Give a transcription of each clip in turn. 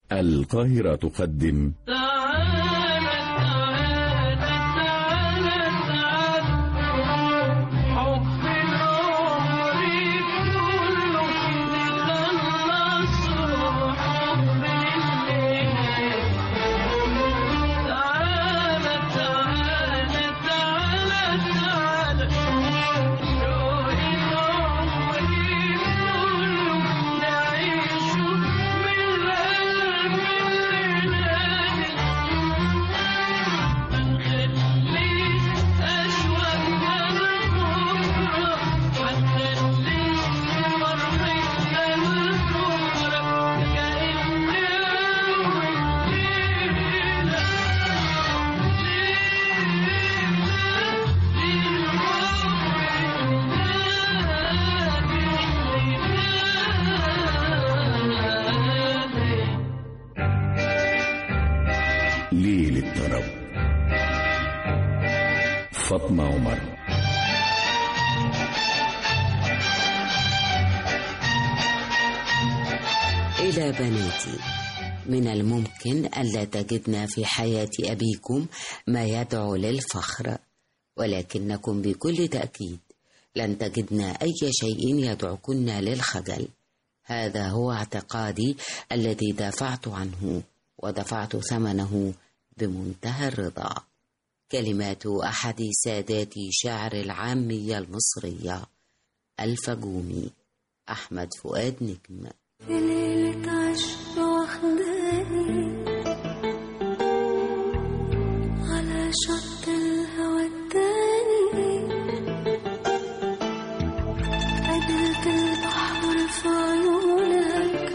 القاهرة تقدم ليل الطرب فاطمة عمر إلى بناتي من الممكن ألا تجدن في حياة أبيكم ما يدعو للفخر ولكنكم بكل تأكيد لن تجدن أي شيء يدعوكن للخجل هذا هو اعتقادي الذي دافعت عنه ودفعت ثمنه بمنتهى الرضا كلمات أحد سادات شعر العامية المصرية الفجومي أحمد فؤاد نجم في ليلة عشق وحداني على شط الهوى التاني قابلت البحر في عيونك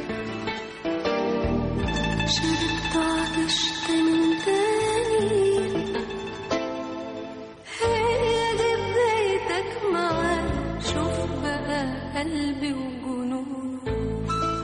شربت عطشت من تاني هي دي بدايتك معايا شوف بقى قلبي وجنونه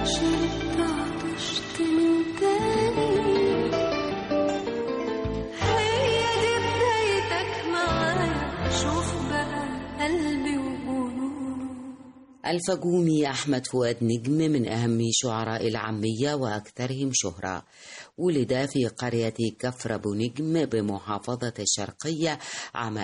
شربت عطشت من تاني هي دي بدايتك معايا شوف بقى قلبي وجنونه الفجومي أحمد فؤاد نجم من أهم شعراء العامية وأكثرهم شهرة ولد في قرية كفر أبو نجم بمحافظة الشرقية عام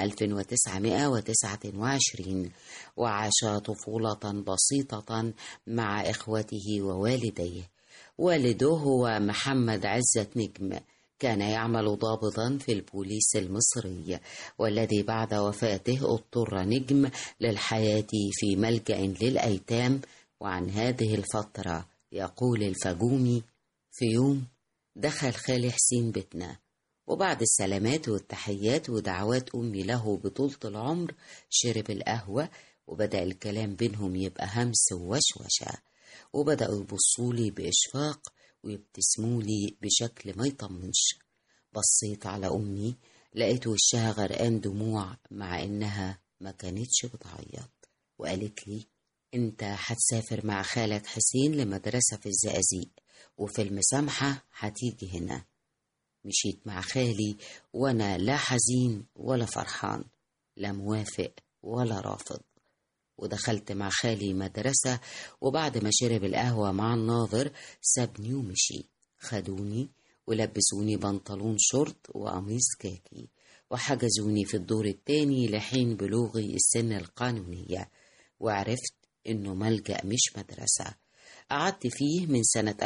1929 وعاش طفولة بسيطة مع إخوته ووالديه والده هو محمد عزة نجم كان يعمل ضابطا في البوليس المصري والذي بعد وفاته اضطر نجم للحياة في ملجأ للأيتام وعن هذه الفترة يقول الفجومي في يوم دخل خالي حسين بيتنا وبعد السلامات والتحيات ودعوات أمي له بطولة العمر شرب القهوة وبدأ الكلام بينهم يبقى همس ووشوشة وبدأوا يبصولي بإشفاق ويبتسمولي بشكل ما يطمنش بصيت على أمي لقيت وشها غرقان دموع مع إنها ما كانتش بتعيط وقالت لي أنت هتسافر مع خالك حسين لمدرسة في الزقازيق وفي المسامحة هتيجي هنا مشيت مع خالي وأنا لا حزين ولا فرحان لا موافق ولا رافض ودخلت مع خالي مدرسة وبعد ما شرب القهوة مع الناظر سابني ومشي خدوني ولبسوني بنطلون شورت وقميص كاكي وحجزوني في الدور التاني لحين بلوغي السن القانونية وعرفت إنه ملجأ مش مدرسة قعدت فيه من سنة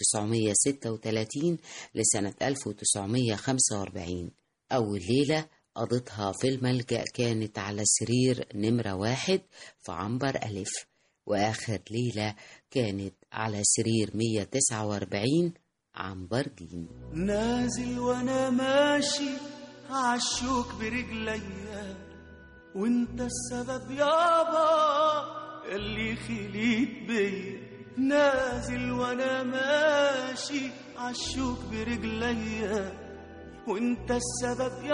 1936 لسنة 1945 أول ليلة قضيتها في الملجأ كانت على سرير نمرة واحد في عنبر ألف وآخر ليلة كانت على سرير 149 عنبر جيم نازل وانا ماشي عالشوك برجليا وانت السبب يابا اللي خليت بيا نازل وانا ماشي عالشوك برجليا وانت السبب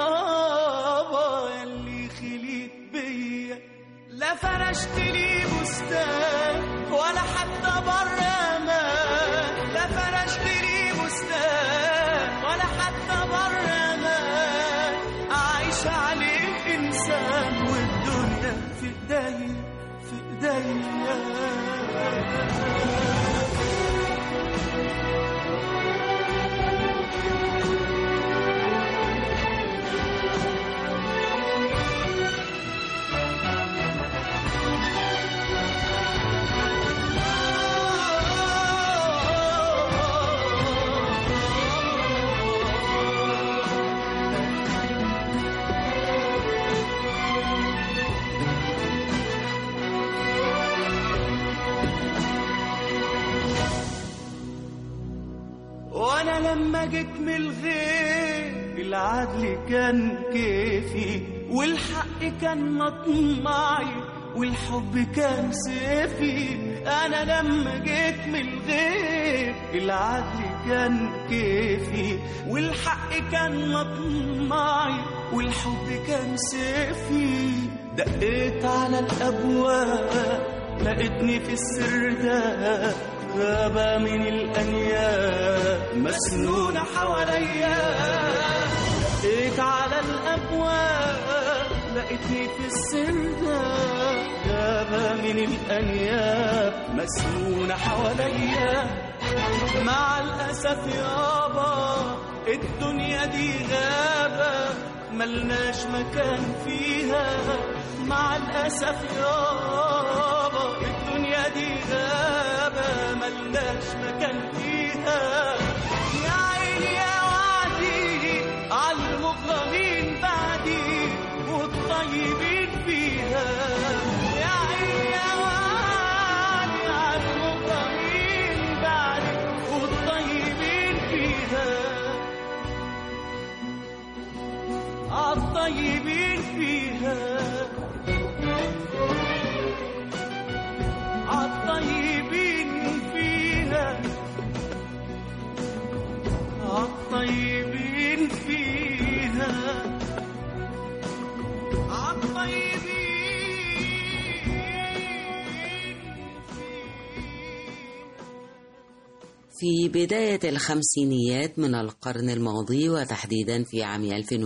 يابا اللي خليت بيا لا فرشت لي بستان ولا حتى بره ما لا فرشت لي بستان ولا حتى بره ما اعيش عليه انسان والدنيا في ايديا في ايديا وانا لما جيت من الغير العدل كان كيفي والحق كان مطمعي والحب كان سيفي انا لما جيت من الغير العدل كان كيفي والحق كان مطمعي والحب كان سيفي دقيت على الابواب لقيتني في السر ده غابة من الأنياب مسنونة حواليا لقيت على الأبواب لقيتني في السر ده غابة من الأنياب مسنونة حواليا مع الأسف يابا الدنيا دي غابة ملناش مكان فيها مع الأسف يابا الدنيا دي غابة ملناش مكان فيها يا عيني يا وعدي على المظلمين بعدي والطيبين فيها يا عيني يا وعدي على المظلمين بعدي والطيبين فيها عالطيبين فيها عالطيبين فيها في بداية الخمسينيات من القرن الماضي وتحديدا في عام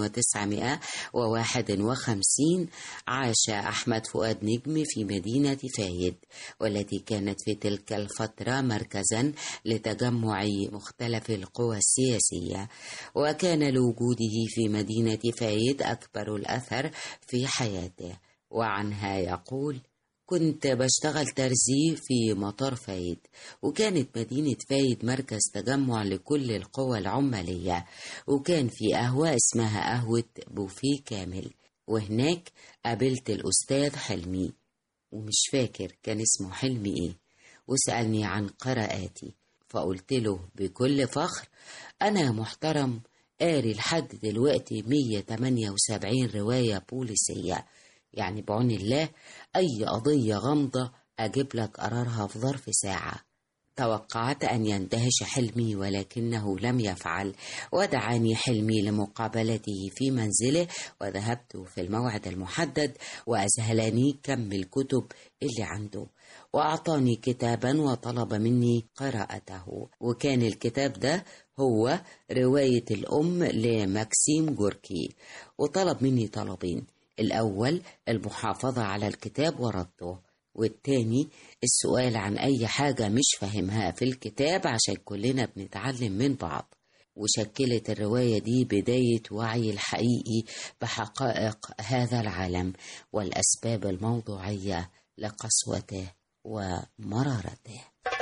1951 عاش أحمد فؤاد نجم في مدينة فايد والتي كانت في تلك الفترة مركزا لتجمع مختلف القوى السياسية وكان لوجوده في مدينة فايد أكبر الأثر في حياته وعنها يقول كنت بشتغل ترزي في مطار فايد وكانت مدينة فايد مركز تجمع لكل القوى العمالية وكان في قهوة اسمها قهوة بوفيه كامل وهناك قابلت الأستاذ حلمي ومش فاكر كان اسمه حلمي ايه وسألني عن قراءاتي فقلت له بكل فخر أنا محترم قاري لحد دلوقتي 178 رواية بوليسية يعني بعون الله أي قضية غامضة أجيب لك قرارها في ظرف ساعة توقعت أن يندهش حلمي ولكنه لم يفعل ودعاني حلمي لمقابلته في منزله وذهبت في الموعد المحدد وأذهلني كم الكتب اللي عنده وأعطاني كتابا وطلب مني قراءته وكان الكتاب ده هو رواية الأم لماكسيم جوركي وطلب مني طلبين الأول المحافظة على الكتاب ورده والتاني السؤال عن أي حاجة مش فاهمها في الكتاب عشان كلنا بنتعلم من بعض وشكلت الرواية دي بداية وعي الحقيقي بحقائق هذا العالم والأسباب الموضوعية لقسوته ومرارته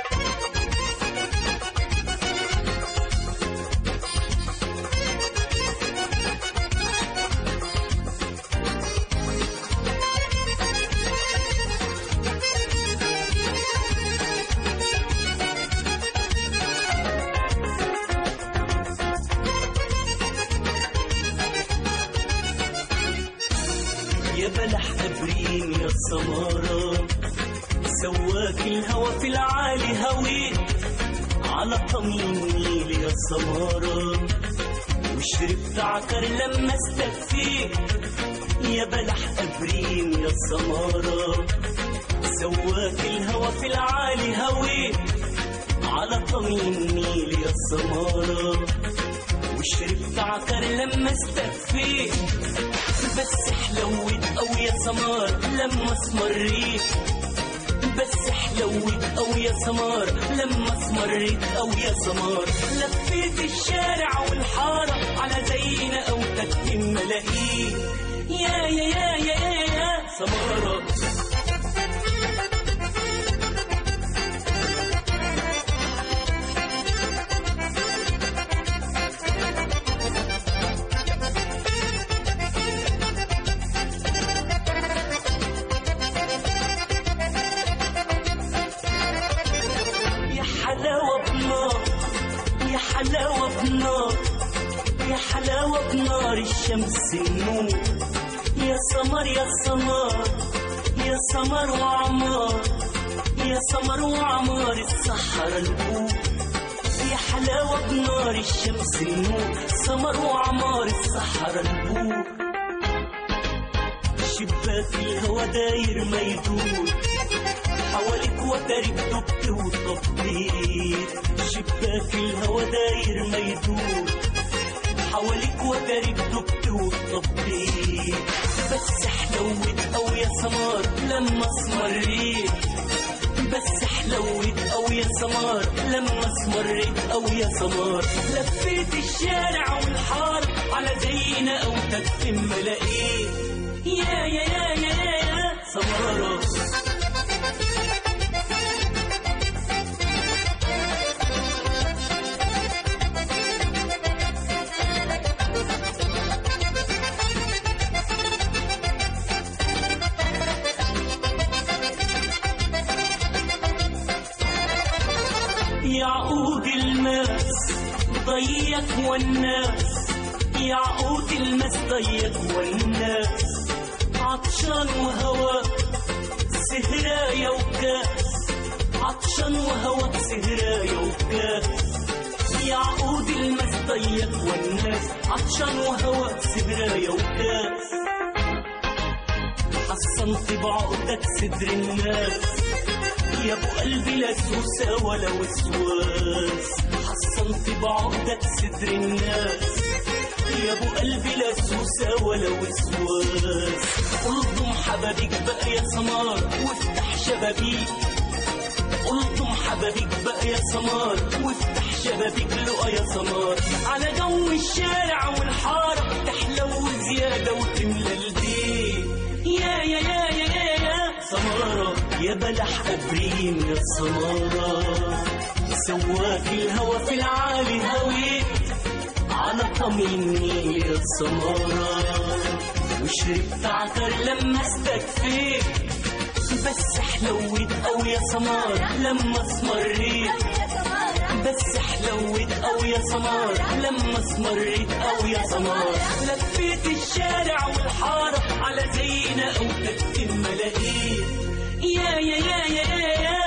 يا بلح أبرين يا السمارة سواك الهوى في العالي هويت على طمين النيل يا السمارة وشربت عكر لما استكفيت يا بلح أبرين يا السمارة سواك الهوى في العالي هويت على طمين النيل يا السمارة وشربت عكر لما استكفيت بس حلوت أو يا سمار لما اسمريت بس حلوت أو يا سمار لما اسمريت أو يا سمار لفيت الشارع والحارة على زينا أو تكتم ملاقيك يا يا يا يا يا, يا سمارة يا حلاوة بنار يا حلاوة بنار يا حلاوة بنار الشمس النور يا سمر يا سمر يا سمر وعمار يا سمر وعمار الصحراء البور يا حلاوة بنار الشمس النور سمر وعمار الصحراء البور شباك الهوا داير ما يدور حواليك وترك دبت وطبيت شباك الهوا داير ما يدور حواليك وترك دبت وطبيت بس حلوت او يا سمار لما اسمريت بس حلوت او يا سمار لما اسمريت او يا سمار لفيت الشارع والحار على زينا او تكتم ملاقيت يا يا يا يا يا, يا سماره يعقوب الماس ضيق والناس يعقوب الماس ضيق والناس عطشان وهواك سهرايا وكاس عطشان وهواك سهرايا وكاس يعقوب الماس ضيق والناس عطشان وهواك سهرايا وكاس حصنت بعقدك صدر الناس يا ابو قلبي لا سوسة ولا وسواس حصنت بعقدك صدر الناس يا ابو قلبي لا سوسة ولا وسواس الضم حبابيك بقى يا سمار وافتح شبابيك الضم حبابيك بقى يا سمار وافتح شبابيك لقى يا سمار على جو الشارع والحارة تحلو زيادة وتملى البيت يا يا يا يا يا يا سمارة يا بلح أبريم يا سمارة سواك الهوى في العالي هويت على طمي النيل يا سمارة وشربت عطر لما استكفيت بس حلوت أوي يا سمار لما اسمريت بس حلوت أوي يا سمار لما اسمريت أوي يا سمار لفيت الشارع والحارة على زينة أو تكتم ملاقيت يا يا يا يا يا يا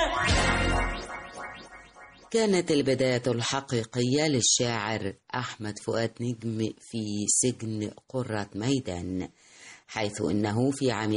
كانت البداية الحقيقية للشاعر أحمد فؤاد نجم في سجن قرة ميدان حيث إنه في عام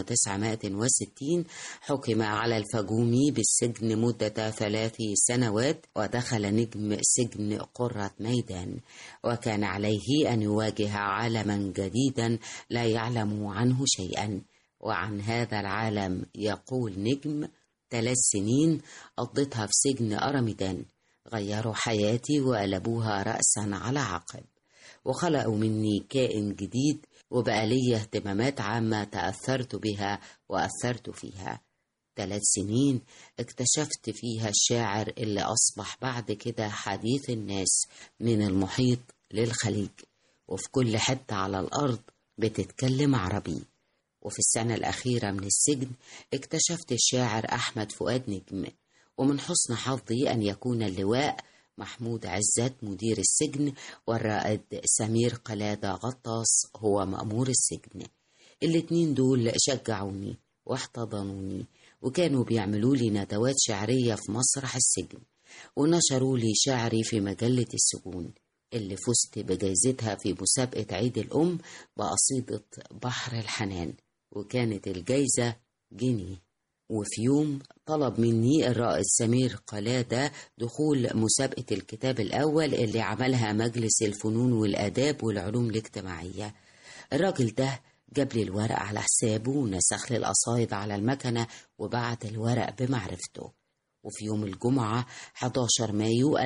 1960 حكم على الفجومي بالسجن مدة ثلاث سنوات ودخل نجم سجن قرة ميدان وكان عليه أن يواجه عالما جديدا لا يعلم عنه شيئا وعن هذا العالم يقول نجم ثلاث سنين قضيتها في سجن أرمدان غيروا حياتي وقلبوها رأسا على عقب وخلقوا مني كائن جديد وبقى لي اهتمامات عامة تأثرت بها وأثرت فيها ثلاث سنين اكتشفت فيها الشاعر اللي أصبح بعد كده حديث الناس من المحيط للخليج وفي كل حتة على الأرض بتتكلم عربي وفي السنة الأخيرة من السجن اكتشفت الشاعر أحمد فؤاد نجم ومن حسن حظي أن يكون اللواء محمود عزت مدير السجن والرائد سمير قلادة غطاس هو مأمور السجن الاتنين دول شجعوني واحتضنوني وكانوا بيعملوا لي ندوات شعرية في مسرح السجن ونشروا لي شعري في مجلة السجون اللي فزت بجائزتها في مسابقة عيد الأم بقصيدة بحر الحنان وكانت الجايزة جنيه وفي يوم طلب مني الرائد سمير قلادة دخول مسابقة الكتاب الأول اللي عملها مجلس الفنون والآداب والعلوم الاجتماعية الراجل ده جاب لي الورق على حسابه ونسخ لي القصايد على المكنة وبعت الورق بمعرفته وفي يوم الجمعة 11 مايو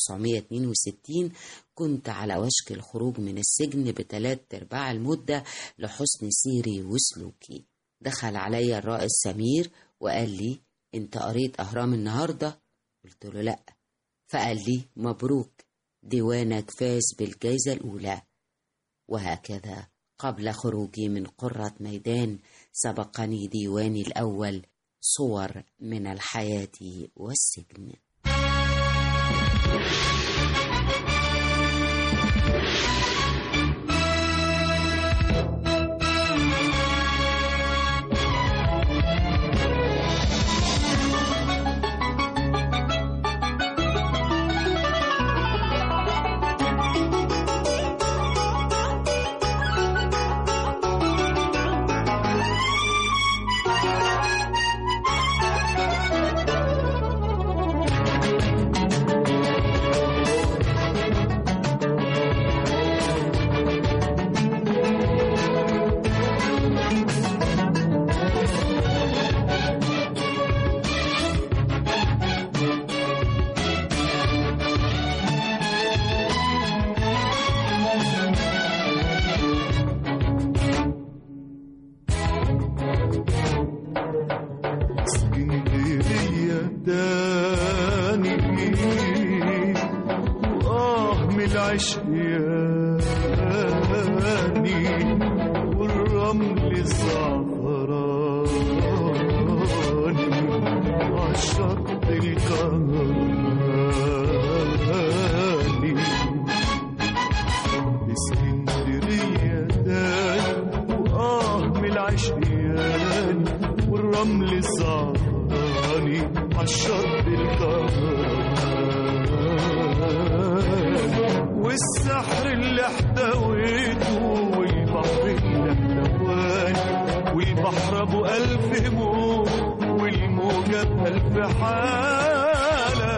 1962 كنت على وشك الخروج من السجن بثلاث أرباع المدة لحسن سيري وسلوكي دخل علي الرائد سمير وقال لي انت قريت أهرام النهاردة؟ قلت له لأ فقال لي مبروك ديوانك فاز بالجائزة الأولى وهكذا قبل خروجي من قرة ميدان سبقني ديواني الأول صور من الحياة والسجن اسكندرية تاني وآه من العشياني والرمل زعفراني عالشط الكهرباني اسكندرية تاني وآه من العشياني والرمل الزعفراني عالشط الكهرباني والسحر اللي احتويته والبحر اللي احتواني والبحر ابو الف موج والموجة بألف في حالة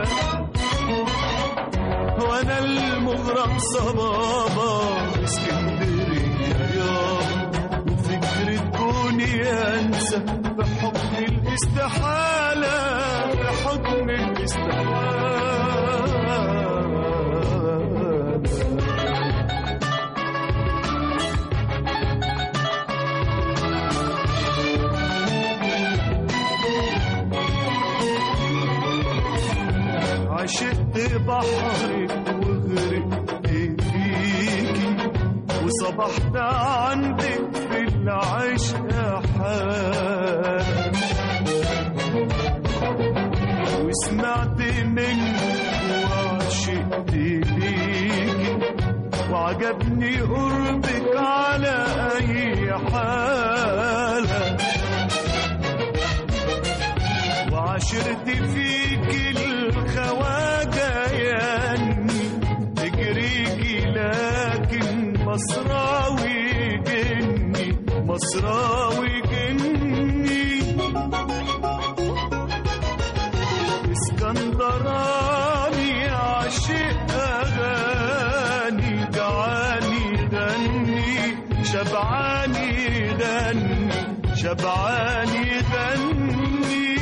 وانا المغرم صبابة اسكندرية يابا وفكرة كوني انسى بحكم الاستحالة بحكم الاستحالة عشقت بحرك وغرقت فيكي وصبحت عندك في العشق حال وسمعت منك وعشقت ليكي وعجبني قربك على أي حالة وعشرت فيك الخواجة يعني تجريكي لكن مصراوي جني مصراوي جني اسكندراني عاشق اغاني جعاني غني شبعاني غني شبعاني غني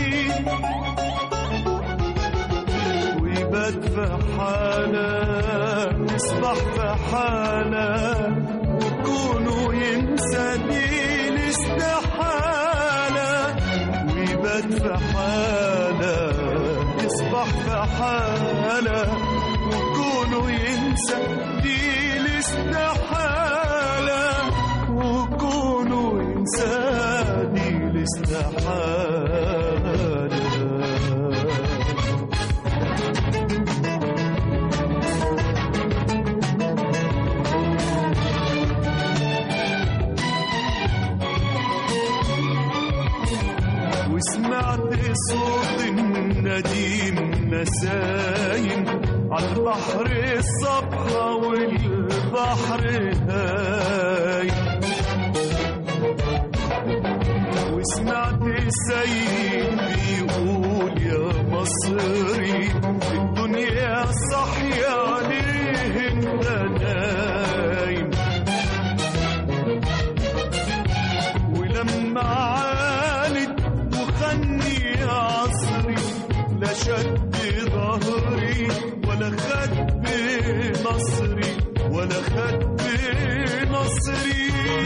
ويبات في حالة يصبح في حالة وكونه ينسى دي الاستحالة ويبات في حالة يصبح في حالة وكونه ينسى دي الاستحالة وكونه ينسى دي الاستحالة وسمعت صوت النديم نسايم على البحر الصبحة والبحر هايم وسمعت السيد بيقول يا مصري الدنيا صحية ليه انت نايم ولما عانت وخني عصري لا شد ظهري ولا خد بنصري ولا خد بنصري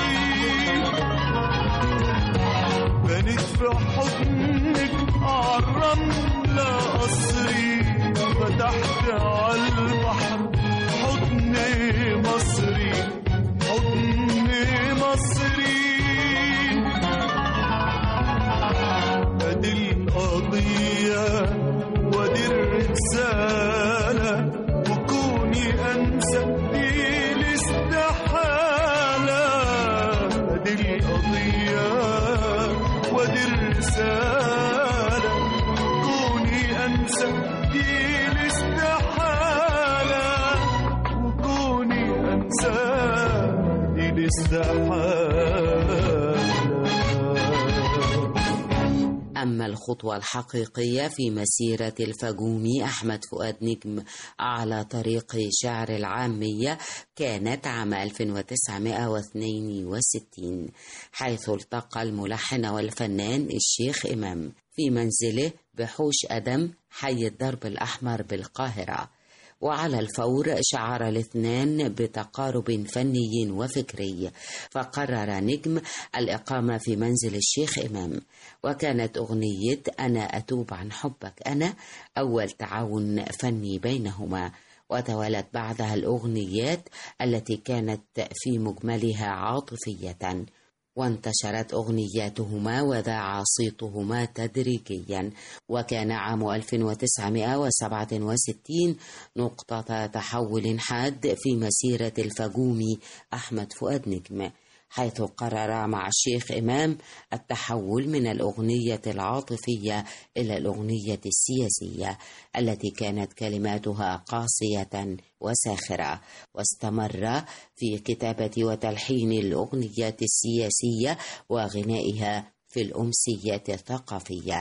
بنت في حضنك عالرملة قصري فتحت عالبحر حضن مصري حضن مصري ادي القضية ودي الرسالة وكوني انسى دي الاستحالة ادي القضية ودي الرسالة كوني انسى دي الاستحالة وكوني انسى دي الاستحالة أما الخطوة الحقيقية في مسيرة الفجومي أحمد فؤاد نجم على طريق شعر العامية كانت عام 1962 حيث التقى الملحن والفنان الشيخ إمام في منزله بحوش أدم حي الدرب الأحمر بالقاهرة وعلى الفور شعر الاثنان بتقارب فني وفكري فقرر نجم الإقامة في منزل الشيخ إمام وكانت أغنية أنا أتوب عن حبك أنا أول تعاون فني بينهما وتوالت بعدها الأغنيات التي كانت في مجملها عاطفية وانتشرت أغنياتهما وذاع صيتهما تدريجيا وكان عام 1967 نقطة تحول حاد في مسيرة الفجومي أحمد فؤاد نجم حيث قرر مع الشيخ إمام التحول من الأغنية العاطفية إلى الأغنية السياسية التي كانت كلماتها قاسية وساخرة واستمر في كتابة وتلحين الأغنيات السياسية وغنائها في الأمسية الثقافية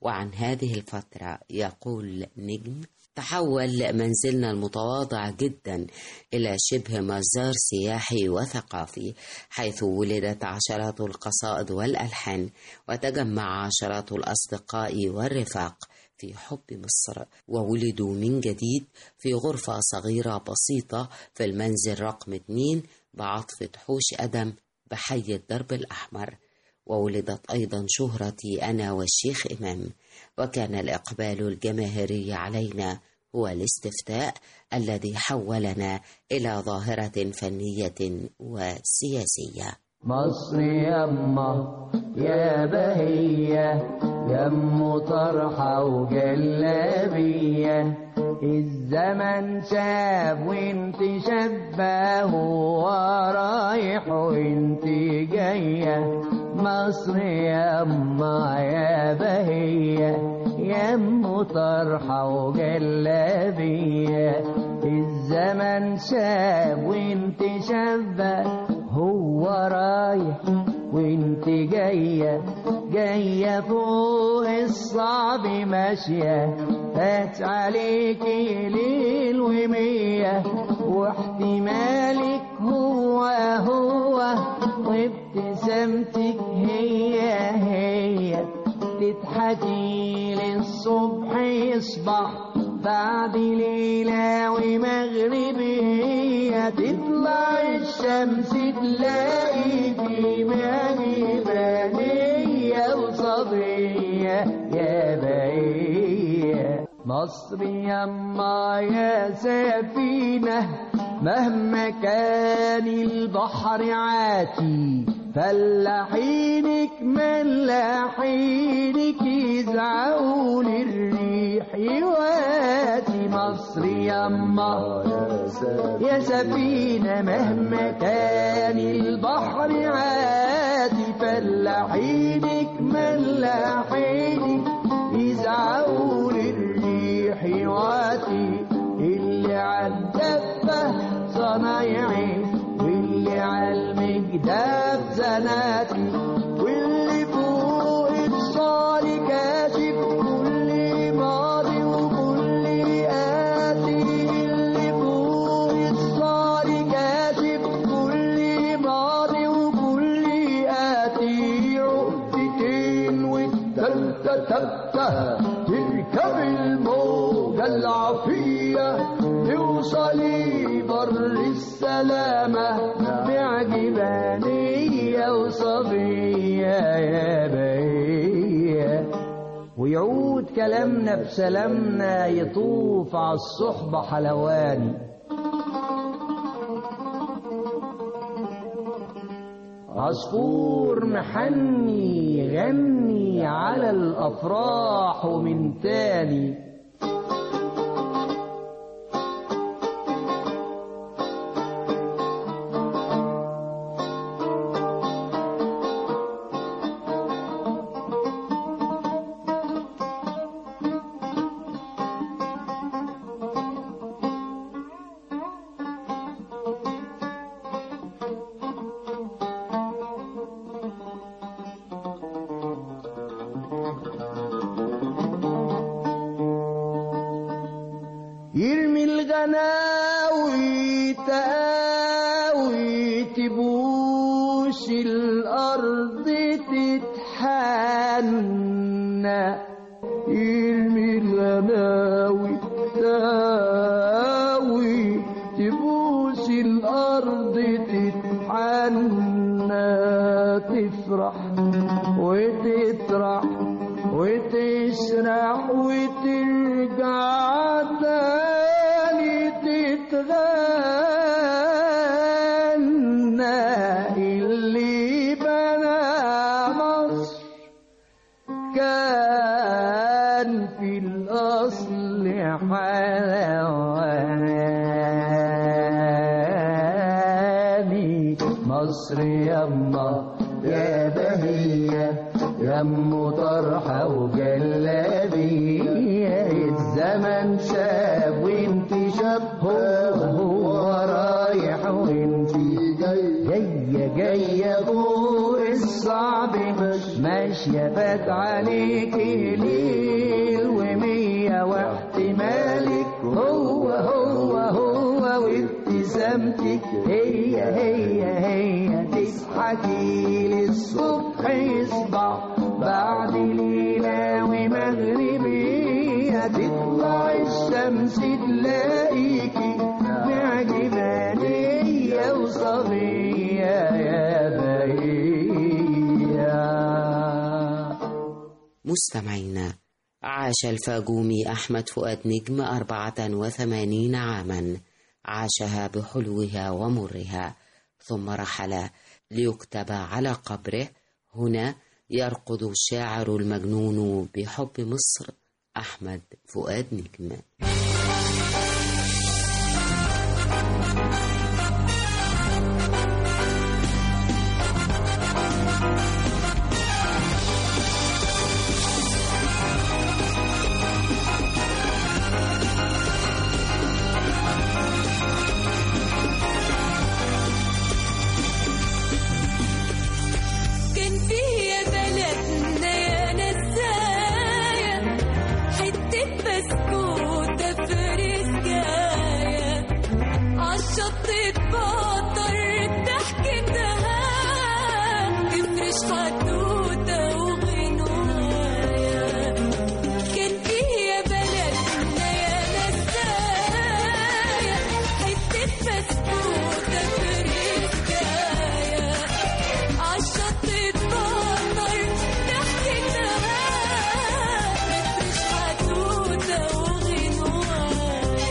وعن هذه الفترة يقول نجم تحول منزلنا المتواضع جدا إلى شبه مزار سياحي وثقافي حيث ولدت عشرات القصائد والألحان وتجمع عشرات الأصدقاء والرفاق في حب مصر وولدوا من جديد في غرفة صغيرة بسيطة في المنزل رقم 2 بعطفة حوش أدم بحي الدرب الأحمر وولدت أيضا شهرتي أنا والشيخ إمام وكان الإقبال الجماهيري علينا هو الاستفتاء الذي حولنا إلى ظاهرة فنية وسياسية مصر يما يا بهية يم طرحة وجلابية الزمن شاب وانت شبه ورايح وانت جاية مصر يما يا بهية يم طرحة وجلابية الزمن شاب وانت شبه هو رايح وانت جاية جاية فوق الصعب ماشية فات عليكي ليل ومية واحتمالك هو هو وابتسامتك هي هي تضحكي للصبح يصبح بعد ليلة ومغربية تطلع الشمس تلاقي في مجبانية وصبية يا بهية مصر يما يا سفينة مهما كان البحر عاتي فلاحينك ملاحينك يزعقوا للريح يواتي مصر يما يا سفينة مهما كان البحر عاتي فلاحينك ملاحينك يزعقوا للريح يواتي اللي عالدفة صنايعي واللي عالمجداب زناتي واللي فوق الصالي كاشف كل ماضي وكل آتي اللي فوق الصالي كاشف كل ماضي وكل آتي عقدتين والتالتة تالتة تركب الموجة العافية توصلي بر السلامة بعجبانية وصبية يا بهية ويعود كلامنا بسلامنا يطوف على الصحبة حلواني عصفور محني غني على الأفراح ومن تاني يرمي الغناوي تقاوي تبوش الأرض تتحنى يرمي الغناوي تقاوي تبوس الأرض تتحنى تفرح وتطرح وتسرح وترجع تاني تتغنى اللي بنى مصر كان في الأصل حلواني مصر يما يا بهية يم طرحة وجلابية الزمن شاب وانت شاب هو هو رايح وانت جاية جاية فوق الصعب ماشية ماشية فات عليك ليل ومية واحتمالك هو هو هو وابتسامتك هي هي هي تضحكي للصبح يصبح بعد ليلة ومغربية تطلع الشمس تلاقيكي معجبانية وصبية يا بهية مستمعينا عاش الفاجومي أحمد فؤاد نجم أربعة وثمانين عاما عاشها بحلوها ومرها ثم رحل ليكتب على قبره هنا يرقد الشاعر المجنون بحب مصر أحمد فؤاد نجم كان في يا بلدنا يا نسايا حتة بسكوتة في رزقايا عالشط تبطر بضحكتها تفرش حدوتة وغنوايا كان في يا بلدنا يا نسايا حتة بسكوتة في رزقايا عالشط تبطر ضحكتها تفرش حدوتة وغنوايا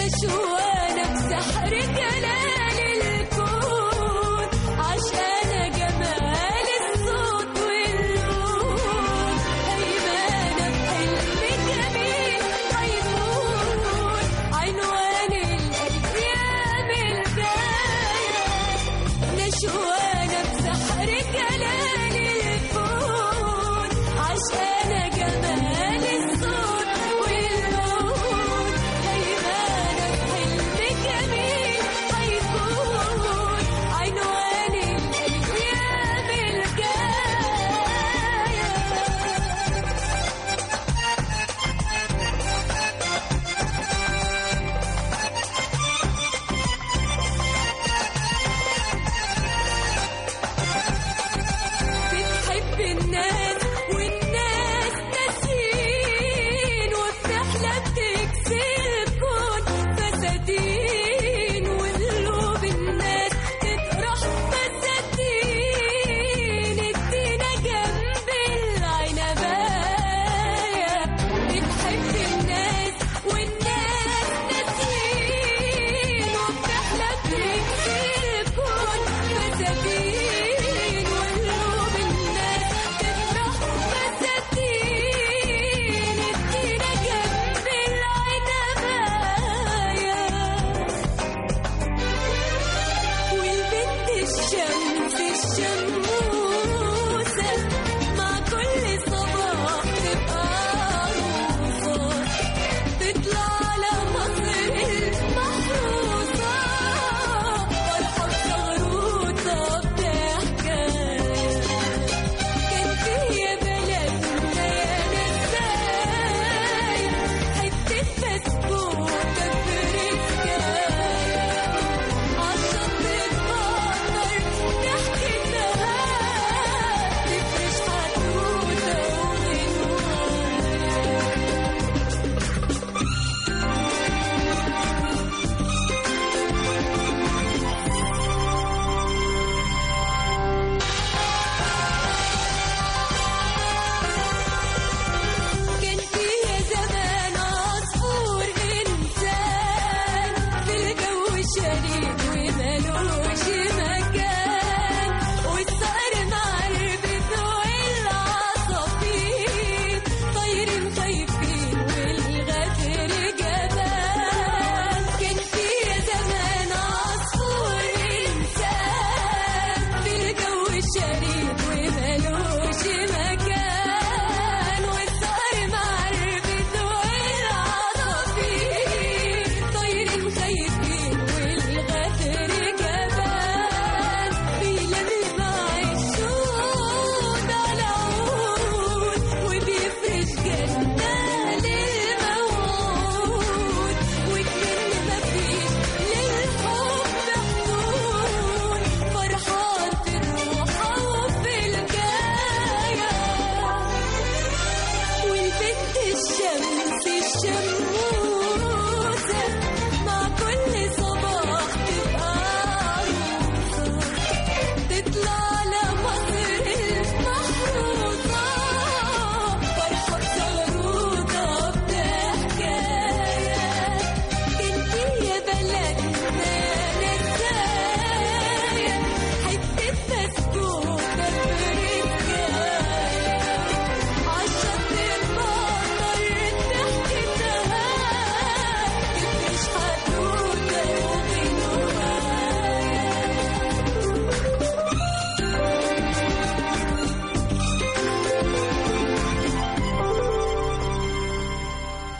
نشوانة بسحر جلال الكون عشانك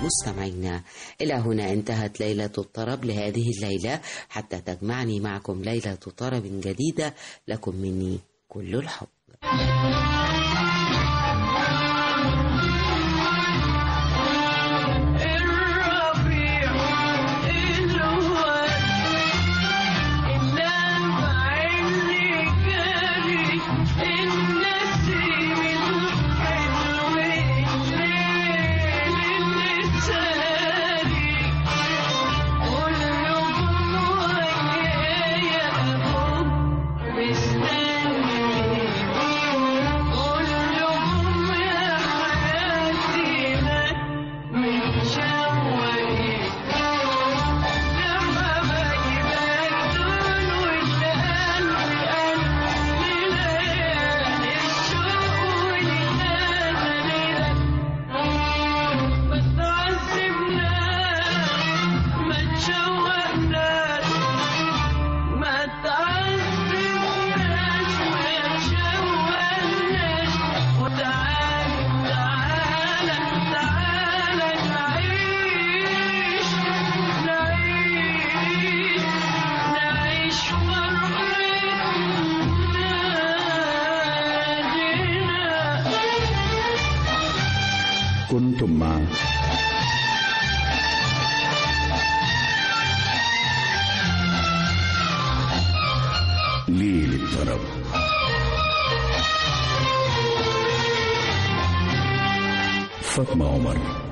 مستمعينا إلى هنا انتهت ليلة الطرب لهذه الليلة حتى تجمعني معكم ليلة طرب جديدة لكم مني كل الحب الربيع الواد اللمع اللي جاري النسيم الحلو الليل اللي ساري كلهم ويايا أبوك مستني كلهم يا حياتي لك متشوقين لما باجي بقول والقلب قلب لليالي الشوق ولنادى لك ما تعذبناش ما تشوقناش ما تعذبناش ما تشوقناش وتعال تعال تعال نعيش نعيش نعيش فرحتنا كنتم مع ليل الطرب فاطمة عمر